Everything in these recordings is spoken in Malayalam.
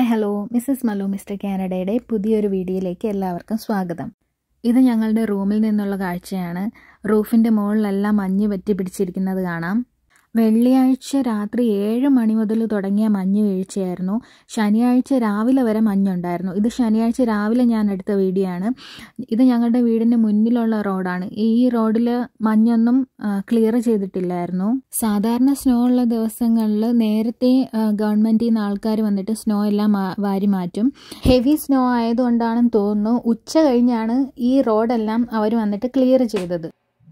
hi hello missus Malu mister കാനഡയുടെ പുതിയൊരു വീഡിയോയിലേക്ക് എല്ലാവർക്കും സ്വാഗതം ഇത് ഞങ്ങളുടെ റൂമിൽ നിന്നുള്ള കാഴ്ചയാണ് റൂഫിൻ്റെ മുകളിലെല്ലാം മഞ്ഞ് പറ്റി പിടിച്ചിരിക്കുന്നത് കാണാം വെള്ളിയാഴ്ച രാത്രി ഏഴ് മണി മുതൽ തുടങ്ങിയ മഞ്ഞ് വീഴ്ചയായിരുന്നു ശനിയാഴ്ച രാവിലെ വരെ മഞ്ഞുണ്ടായിരുന്നു ഇത് ശനിയാഴ്ച രാവിലെ ഞാൻ എടുത്ത വീഡിയോ ആണ് ഇത് ഞങ്ങളുടെ വീടിന് മുന്നിലുള്ള റോഡാണ് ഈ റോഡിൽ മഞ്ഞൊന്നും ക്ലിയർ ചെയ്തിട്ടില്ലായിരുന്നു സാധാരണ സ്നോ ഉള്ള ദിവസങ്ങളിൽ നേരത്തെ ഗവൺമെൻറ്റിൽ നിന്ന് ആൾക്കാർ വന്നിട്ട് സ്നോ എല്ലാം വാരി മാറ്റും ഹെവി സ്നോ ആയതുകൊണ്ടാണെന്ന് തോന്നുന്നു ഉച്ച കഴിഞ്ഞാണ് ഈ റോഡെല്ലാം അവർ വന്നിട്ട് ക്ലിയർ ചെയ്തത്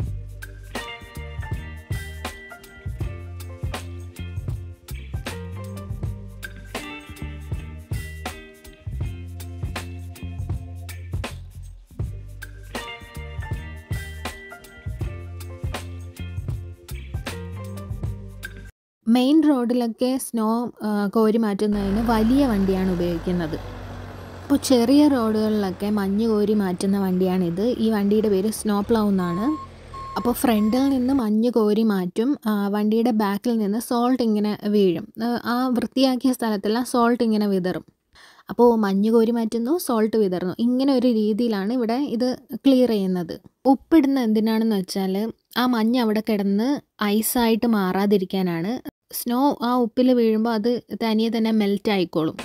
മെയിൻ റോഡിലൊക്കെ സ്നോ കോരി മാറ്റുന്നതിന് വലിയ വണ്ടിയാണ് ഉപയോഗിക്കുന്നത് അപ്പോൾ ചെറിയ റോഡുകളിലൊക്കെ മഞ്ഞ് കോരി മാറ്റുന്ന വണ്ടിയാണിത് ഈ വണ്ടിയുടെ പേര് സ്നോ പ്ലൗ എന്നാണ് അപ്പോൾ ഫ്രണ്ടിൽ നിന്ന് മഞ്ഞ് കോരി മാറ്റും വണ്ടിയുടെ ബാക്കിൽ നിന്ന് സോൾട്ട് ഇങ്ങനെ വീഴും ആ വൃത്തിയാക്കിയ സ്ഥലത്തെല്ലാം സോൾട്ട് ഇങ്ങനെ വിതറും അപ്പോൾ മഞ്ഞ് കോരി മാറ്റുന്നു സോൾട്ട് വിതറുന്നു ഇങ്ങനെ ഒരു രീതിയിലാണ് ഇവിടെ ഇത് ക്ലിയർ ചെയ്യുന്നത് ഉപ്പിടുന്ന എന്തിനാണെന്ന് വെച്ചാൽ ആ മഞ്ഞ് അവിടെ കിടന്ന് ഐസായിട്ട് മാറാതിരിക്കാനാണ് സ്നോ ആ ഉപ്പിൽ വീഴുമ്പോൾ അത് തനിയെ തന്നെ മെൽറ്റ് ആയിക്കോളും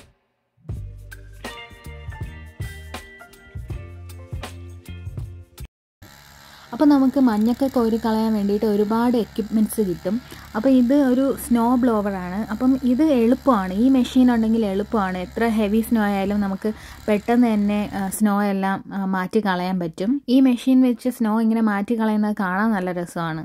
അപ്പോൾ നമുക്ക് മഞ്ഞൊക്കെ കോരി കളയാൻ വേണ്ടിയിട്ട് ഒരുപാട് എക്യുപ്മെൻറ്റ്സ് കിട്ടും അപ്പോൾ ഇത് ഒരു സ്നോ ബ്ലോവറാണ് അപ്പം ഇത് എളുപ്പമാണ് ഈ മെഷീൻ ഉണ്ടെങ്കിൽ എളുപ്പമാണ് എത്ര ഹെവി സ്നോ ആയാലും നമുക്ക് പെട്ടെന്ന് തന്നെ സ്നോ എല്ലാം മാറ്റി കളയാൻ പറ്റും ഈ മെഷീൻ വെച്ച് സ്നോ ഇങ്ങനെ മാറ്റി കളയുന്നത് കാണാൻ നല്ല രസമാണ്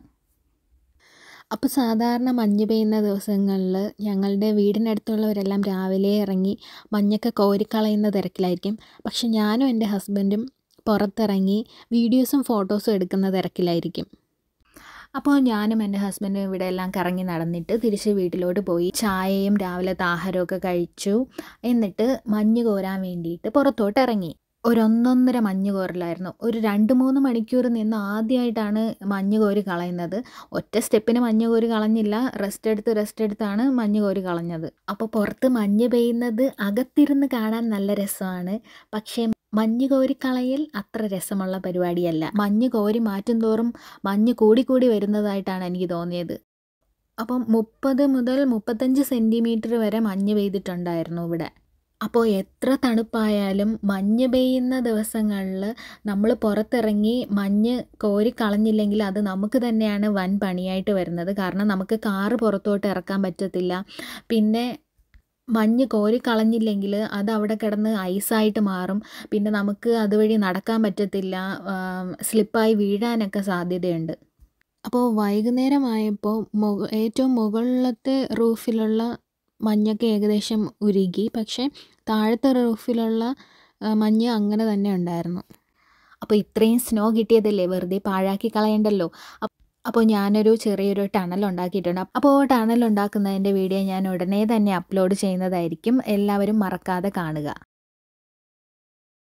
അപ്പോൾ സാധാരണ മഞ്ഞ് പെയ്യുന്ന ദിവസങ്ങളിൽ ഞങ്ങളുടെ വീടിനടുത്തുള്ളവരെല്ലാം രാവിലെ ഇറങ്ങി മഞ്ഞൊക്കെ കോരിക്കളയുന്ന തിരക്കിലായിരിക്കും പക്ഷെ ഞാനും എൻ്റെ ഹസ്ബൻഡും പുറത്തിറങ്ങി വീഡിയോസും ഫോട്ടോസും എടുക്കുന്ന തിരക്കിലായിരിക്കും അപ്പോൾ ഞാനും എൻ്റെ ഹസ്ബൻഡും ഇവിടെ എല്ലാം കറങ്ങി നടന്നിട്ട് തിരിച്ച് വീട്ടിലോട്ട് പോയി ചായയും രാവിലത്തെ ആഹാരമൊക്കെ കഴിച്ചു എന്നിട്ട് മഞ്ഞ് കോരാൻ വേണ്ടിയിട്ട് പുറത്തോട്ട് ഇറങ്ങി ഒരൊന്നൊന്നര മഞ്ഞ് കോരലായിരുന്നു ഒരു രണ്ട് മൂന്ന് മണിക്കൂർ നിന്ന് ആദ്യമായിട്ടാണ് മഞ്ഞ് കോരി കളയുന്നത് ഒറ്റ സ്റ്റെപ്പിന് മഞ്ഞ് കോരി കളഞ്ഞില്ല റെസ്റ്റ് എടുത്ത് റെസ്റ്റ് എടുത്താണ് മഞ്ഞ് കോരി കളഞ്ഞത് അപ്പോൾ പുറത്ത് മഞ്ഞ് പെയ്യുന്നത് അകത്തിരുന്ന് കാണാൻ നല്ല രസമാണ് പക്ഷേ മഞ്ഞ് കോരിക്കളയൽ അത്ര രസമുള്ള പരിപാടിയല്ല മഞ്ഞ് കോരി മാറ്റും തോറും മഞ്ഞ് കൂടിക്കൂടി വരുന്നതായിട്ടാണ് എനിക്ക് തോന്നിയത് അപ്പം മുപ്പത് മുതൽ മുപ്പത്തഞ്ച് സെൻറ്റിമീറ്റർ വരെ മഞ്ഞ് പെയ്തിട്ടുണ്ടായിരുന്നു ഇവിടെ അപ്പോൾ എത്ര തണുപ്പായാലും മഞ്ഞ് പെയ്യുന്ന ദിവസങ്ങളിൽ നമ്മൾ പുറത്തിറങ്ങി മഞ്ഞ് കോരി കളഞ്ഞില്ലെങ്കിൽ അത് നമുക്ക് തന്നെയാണ് വൻ പണിയായിട്ട് വരുന്നത് കാരണം നമുക്ക് കാറ് പുറത്തോട്ട് ഇറക്കാൻ പറ്റത്തില്ല പിന്നെ മഞ്ഞ് കോരി കളഞ്ഞില്ലെങ്കിൽ അത് അവിടെ കിടന്ന് ഐസായിട്ട് മാറും പിന്നെ നമുക്ക് അതുവഴി നടക്കാൻ പറ്റത്തില്ല സ്ലിപ്പായി വീഴാനൊക്കെ സാധ്യതയുണ്ട് അപ്പോൾ വൈകുന്നേരമായപ്പോൾ മുക ഏറ്റവും മുകളിലത്തെ റൂഫിലുള്ള മഞ്ഞൊക്കെ ഏകദേശം ഉരുകി പക്ഷേ താഴത്തെ റൂഫിലുള്ള മഞ്ഞ് അങ്ങനെ തന്നെ ഉണ്ടായിരുന്നു അപ്പോൾ ഇത്രയും സ്നോ കിട്ടിയതല്ലേ വെറുതെ പാഴാക്കി കളയണ്ടല്ലോ അപ്പോൾ ഞാനൊരു ചെറിയൊരു ടണൽ ഉണ്ടാക്കിയിട്ടുണ്ട് അപ്പോൾ ടണൽ ഉണ്ടാക്കുന്നതിൻ്റെ വീഡിയോ ഞാൻ ഉടനെ തന്നെ അപ്ലോഡ് ചെയ്യുന്നതായിരിക്കും എല്ലാവരും മറക്കാതെ കാണുക